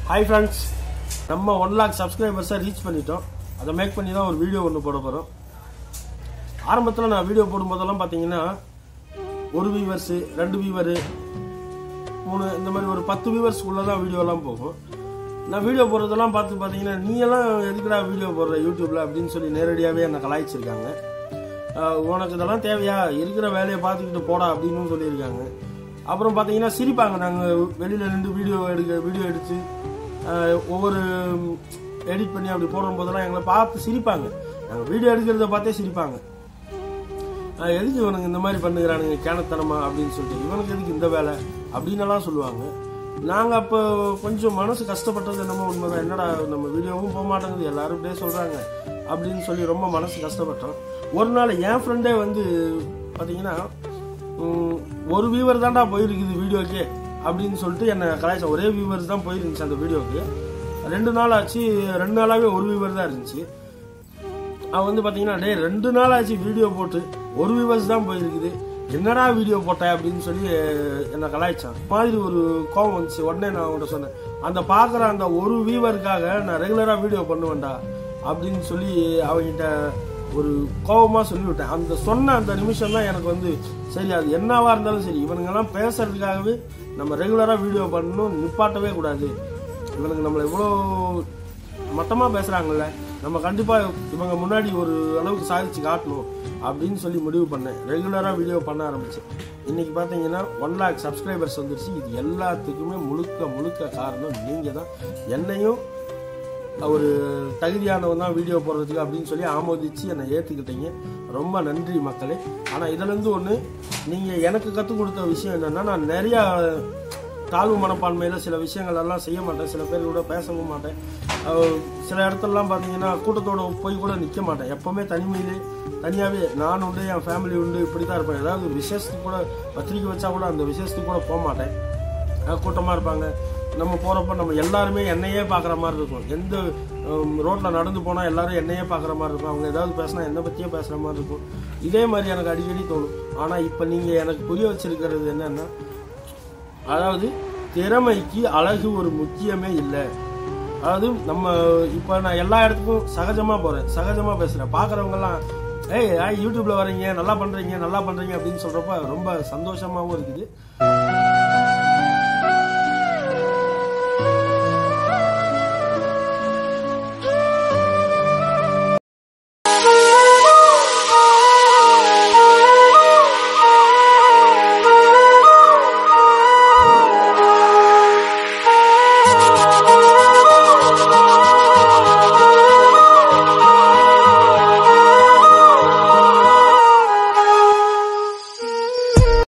hi friends நம்ம one lakh சப்ஸ்கிரைபர்ஸை reach பண்ணிட்டோம் அதை மேக் பண்ணி தான் ஒரு வீடியோ ஒன்று போட போகிறோம் ஆரம்பத்தில் நான் வீடியோ போடும்போதெல்லாம் பார்த்தீங்கன்னா ஒரு வியூவர்ஸு ரெண்டு வியூவரு மூணு இந்த மாதிரி ஒரு பத்து வியூவர்ஸ்க்குள்ளே தான் வீடியோலாம் போகும் நான் வீடியோ போடுறதெல்லாம் பார்த்து பார்த்தீங்கன்னா நீ எல்லாம் எதுக்குடா வீடியோ போடுற யூடியூப்பில் அப்படின்னு சொல்லி நேரடியாகவே என்னை கலாய்ச்சிருக்காங்க ஆஹ் உனக்கு இதெல்லாம் தேவையா இருக்கிற வேலையை பார்த்துக்கிட்டு போடா அப்படின்னு சொல்லியிருக்காங்க அப்புறம் பார்த்தீங்கன்னா சிரிப்பாங்க நாங்கள் வெளியில் நின்று வீடியோ எடுக்க வீடியோ எடுத்து ஆஹ் ஒவ்வொரு எடிட் பண்ணி அப்படி போடும் போதெல்லாம் எங்களை பார்த்து சிரிப்பாங்க நாங்கள் வீடியோ எடுக்கிறத பார்த்தே சிரிப்பாங்க ஆஹ் எதுக்கு இவனுக்கு இந்த மாதிரி பண்ணுகிறானுங்க கேனத்தனமா அப்படின்னு சொல்லிட்டு இவனுக்கு எதுக்கு இந்த வேலை அப்படின்னு எல்லாம் சொல்லுவாங்க நாங்கள் அப்போ கொஞ்சம் மனசு கஷ்டப்பட்டது என்னமோ உண்மைதான் என்னடா நம்ம வீடியோவும் போக மாட்டேங்குது எல்லாரும் இப்படியே சொல்கிறாங்க அப்படின்னு சொல்லி ரொம்ப மனசு கஷ்டப்பட்டோம் ஒரு நாள் என் ஃப்ரெண்டே வந்து பார்த்தீங்கன்னா உம், ஒரு வியூவர் தான்டா போயிருக்குது வீடியோக்கே அப்படின்னு சொல்லிட்டு என்னை கலாய்ச்சா ஒரே வியூவர்ஸ் தான் போயிருந்துச்சு அந்த வீடியோக்கு ரெண்டு நாள் ஆச்சு ரெண்டு நாளாகவே ஒரு வியூவர் தான் இருந்துச்சு அவன் வந்து பாத்தீங்கன்னா டேய் ரெண்டு நாள் ஆச்சு வீடியோ போட்டு ஒரு வியூவர்ஸ் தான் போயிருக்குது என்னடா வீடியோ போட்ட அப்படின்னு சொல்லி அஹ், என்னை கலாய்ச்சான் மாதிரி ஒரு கோவம் வந்துச்சு உடனே நான் அவன்கிட்ட சொன்னேன் அந்த பார்க்குற அந்த ஒரு வியூவருக்காக நான் ரெகுலராக வீடியோ பண்ணுவேன்டா அப்படின்னு சொல்லி அவன்கிட்ட ஒரு கோவமா சொல்லிவிட்டேன் அந்த சொன்ன அந்த நிமிஷம் தான் எனக்கு வந்து சரி அது என்னவா இருந்தாலும் சரி இவனுங்கெல்லாம் பேசுறதுக்காகவே நம்ம ரெகுலராக வீடியோ பண்ணணும் நிப்பாட்டவே கூடாது இவனுங்க நம்மளை இவ்வளோ மட்டமாக பேசுகிறாங்கல்ல நம்ம கண்டிப்பாக இவங்க முன்னாடி ஒரு அளவுக்கு சாதிச்சு காட்டணும் அப்படின்னு சொல்லி முடிவு பண்ணேன் ரெகுலராக வீடியோ பண்ண ஆரம்பிச்சேன் இன்னைக்கு பார்த்தீங்கன்னா ஒன் லேக் சப்ஸ்கிரைபர்ஸ் வந்துருச்சு இது எல்லாத்துக்குமே முழுக்க முழுக்க காரணம் நீங்கள் தான் என்னையும் ஒரு தகுதியானவன் தான் வீடியோ போடுறதுக்கு அப்படின்னு சொல்லி ஆமோதிச்சு என்னை ஏற்றுக்கிட்டீங்க ரொம்ப நன்றி மக்களே ஆனால் இதுலேருந்து ஒன்று நீங்கள் எனக்கு கற்றுக் கொடுத்த விஷயம் என்னென்னா நான் நிறையா தாழ்வு மனப்பான்மையில் சில விஷயங்கள் எல்லாம் செய்ய மாட்டேன் சில பேர் கூட பேசவும் மாட்டேன் அஹ் சில இடத்துலலாம் பார்த்தீங்கன்னா கூட்டத்தோட போய் கூட நிற்க மாட்டேன் எப்போவுமே தனிமையிலே தனியாகவே நான் உண்டு என் ஃபேமிலி உண்டு இப்படி தான் இருப்பேன் ஏதாவது ஒரு விசேஷத்துக்கு கூட பத்திரிக்கை வச்சா கூட அந்த விசேஷத்துக்கு கூட போக மாட்டேன் கூட்டமாக இருப்பாங்க நம்ம போகிறப்ப நம்ம எல்லாருமே என்னையே பார்க்குற மாதிரி இருக்கும் எந்த ரோட்டில் நடந்து போனால் எல்லாரும் என்னையே பார்க்குற மாதிரி இருக்கும் அவங்க ஏதாவது பேசினா என்னை பற்றியே பேசுகிற மாதிரி இருக்கும் இதே மாதிரி எனக்கு அடிக்கடி தோணும் ஆனால் இப்போ நீங்கள் எனக்கு புரிய வச்சிருக்கிறது என்னன்னா அதாவது திறமைக்கு அழகு ஒரு முக்கியமே இல்லை அதாவது நம்ம இப்போ நான் எல்லா இடத்துக்கும் சகஜமாக போகிறேன் சகஜமாக பேசுகிறேன் பார்க்குறவங்கலாம் ஏய் ஆ, யூடியூப்ல வரீங்க நல்லா பண்ணுறீங்க நல்லா பண்ணுறீங்க அப்படின்னு சொல்கிறப்ப ரொம்ப சந்தோஷமாகவும் இருக்குது